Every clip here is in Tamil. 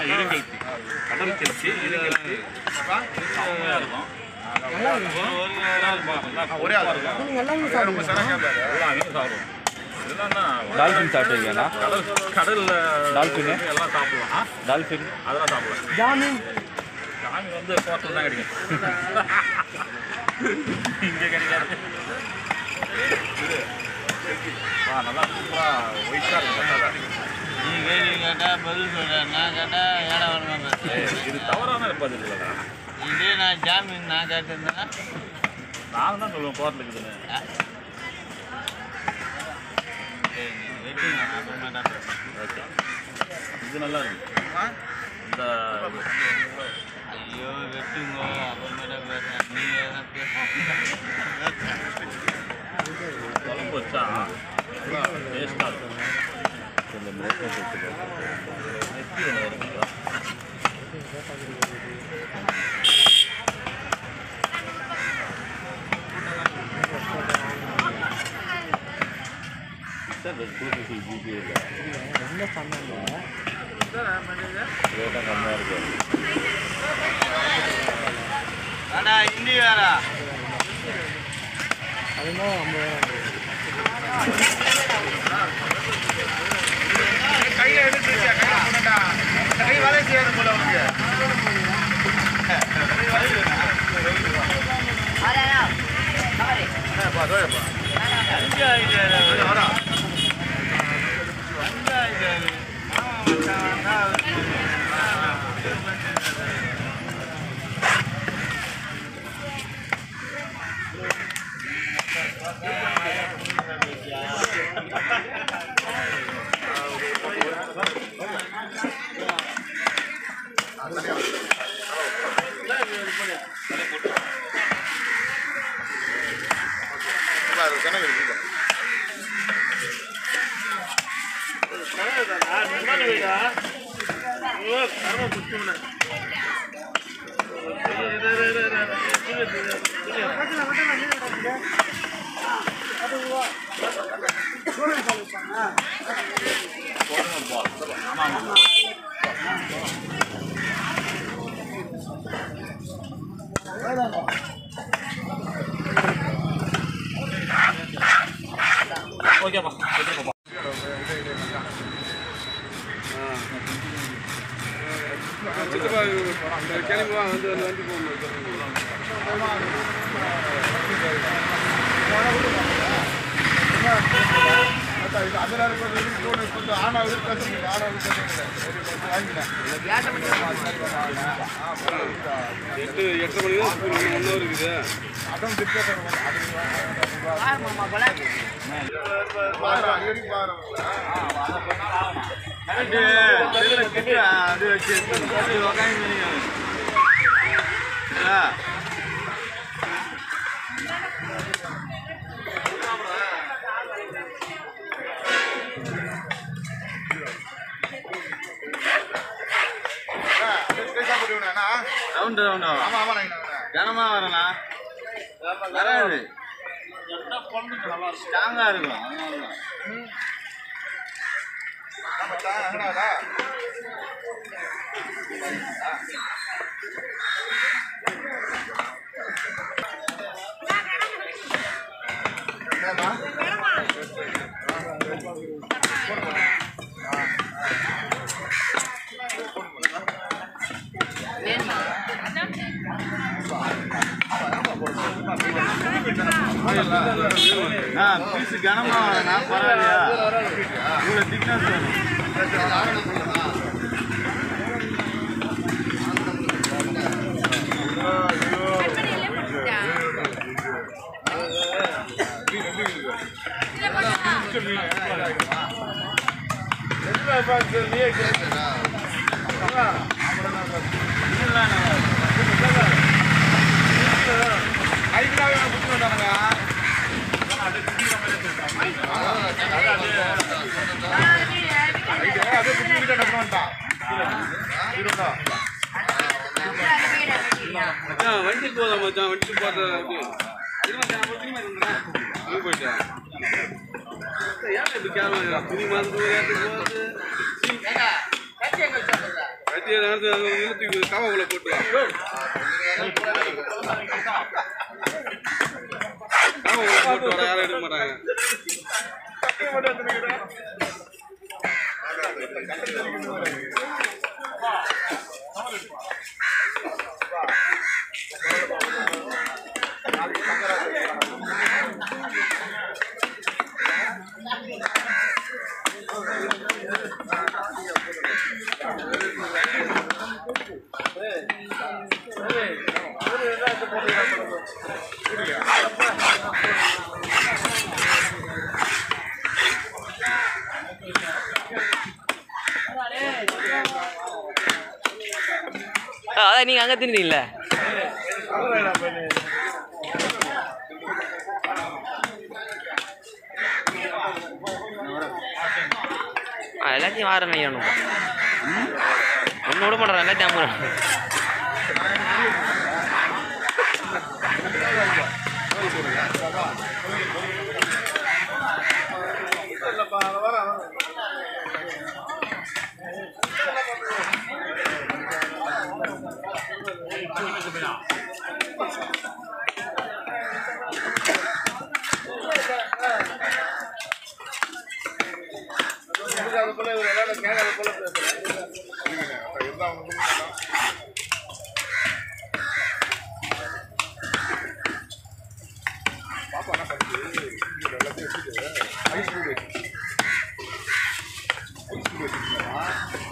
இருங்கல்தி கடல் கெளுத்தி இருங்கல்தி செம்மையா இருக்கும் ஒரு- ஒரு நாள் பா- நல்லா பொறுப்பா இருக்கும். எல்லாமே சாப்பிடுவோம் இதெல்லாம் டால்ஃபின் சாப்பிட்டுருக்கீங்களா கடல் கடல்ல டால்ஃபின் எல்லாம் சாப்பிடலாம் ஆ? டால்ஃபின் அதெல்லாம் சாப்பிடலாம் ஜாமீன் சாமி வந்து ஹோட்டல் தான் கிடைக்கும் இங்கே கிடைக்காது ஆ நல்லா சூப்பராக ஒயிட்டாக இருக்கும் பார்த்தா நீ கேள்வி கேட்டா பதில் சொல்றேன் நான் கேட்டா ஏடா வரமா பேசுறேன் இது தவறான பதில் இல்லைடா இதே நான் ஜாமீன் நான் கேட்டிருந்தேன்னா நான் தான் சொல்லுவேன் கோர்ட்டில் இருக்குதுன்னு சரி, நீ வெட்டிங்க அப்புறமேட்டா பேசுறேன் ஓகே இது நல்லா இருக்கு இந்த ஐயோ வெட்டுங்கோ அப்புறமேட்டா பேசுறேன் நீ எதனா பேச குழம்பு வச்சா டேஸ்ட்டாக இருக்கும் நெத்தி ஒன்று இருக்குங்களா ரொம்ப சொன்னாங்க அடா இந்தி வேறா அதுதான் நம்ம கையில எடுத்து வச்சியா கையில போடா இந்த கை வேலை செய்யாது போல உனக்கு ஏப்பா, அதோ ஏப்பா. வரா. பாரு, கணக்கு இருக்கு. ஓகேப்பா எடுத்துக்கோப்பா அதுல இருக்கிறது இன்னொன்னு கொஞ்சம் ஆனா இருக்கு, பேச முடியல. ஆனா இருக்கு, பேச முடியல. வாங்கிட்டேன். எட்டு எட்டரை மணி தான் ஸ்கூல் ஒன்று இருக்குது அதான் திருப்பி தரணும். அது பாரு, அடிக்கடி பாரு. அது வச்சு உக்காந்து ஆ, அப்படியே straight ஆ போட்டு விடுவேனா? ரவுண்டு ரவுண்டா ஆமா, ஆமா, நான் இங்க கனமா வரலாம் வராது ஸ்ட்ராங்கா இருக்கும் அதனால தான். ஆமா, தான், அங்கடாடா. என்னம்மா? நான் பீஸ் கனமா வரனா பரவாயில்லையா இவ்வளோ திக்னஸ் வேணும் ஐக்கியனாவே அவன் குத்தி வந்தானுங்க. ஐக்கிய, அப்படியே குத்தி குத்தி டக்குனு வந்துட்டான். இருடா. மச்சான் வண்டி போதா மச்சான் வண்டி போதா போயிட்டேன் ஏன் இப்படி கேமரா துணி மாதிரி ஏற்று போகுது கட்டி இருபத்தி ஏழு நேரத்துக்கு அங்கே நிலத்துக்கு காவாக்குள்ள போட்டு வா காவாக்குள்ள போட்டு வர யாரும் எடுக்க மாட்டாங்க அதான் நீங்க அங்க தின்னீங்கல்ல ஆ, எல்லாத்தையும் வார நையணும் ஒன்று விட மாட்டேன் எல்லாத்தையும் அம்புறேன் அது போல இவர் விளையாட கேட்காத போல பேசுறேன் இருந்தா அவங்க கொடுக்கலாம் பாப்பா என்ன பண்ணுது இது எல்லாத்தையும் வச்சுட்டு ஐஸ் வீடு ஐஸ் வீடு வச்சுருக்கா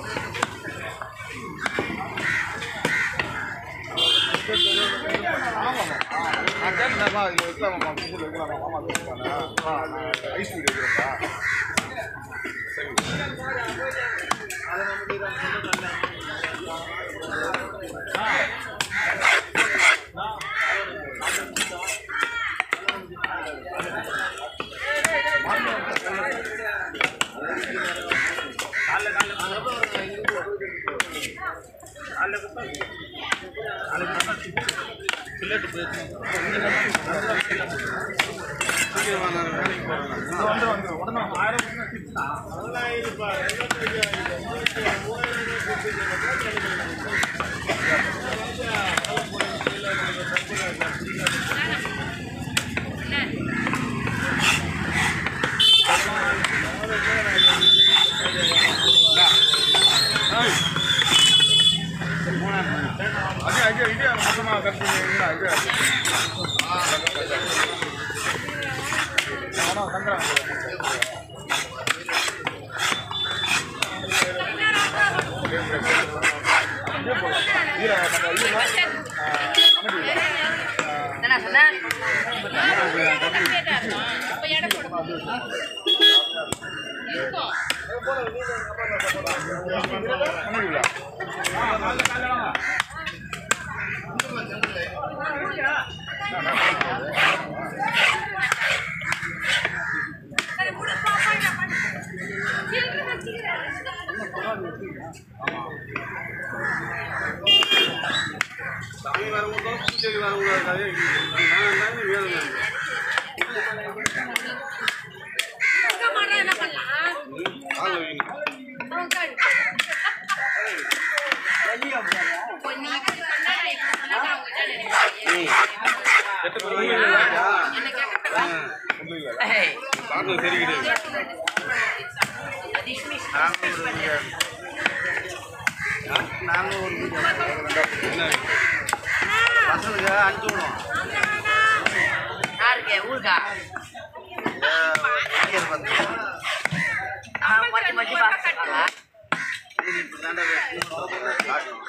நான் கேட்டேன்மா இதில் வைக்கலாமா ஃப்ரிட்ஜில் வைக்கலாமா மாமா வச்சுருக்காங்க ஐஸ் வீடு வைக்கிறப்பா அது அது இது மொத்தமாக கட் பண்ணிங்களா இது ஆனால் சங்கரா சாமி வரவங்க பூஜைக்கு வரவங்க இருக்காது நான் எல்லாமே வேணும் என்ன பண்ணலாம் ஆள் வைக்கணும் கெட்ட பிறகு காரணம் சரி கிடையாது என்ன பசங்களுக்கு அனுப்பிச்சு விடுவோம் யாருக்கு ஊருக்கா டீச்சர் வந்து மச்சி மச்சி பாக்க இப்படி தாண்டா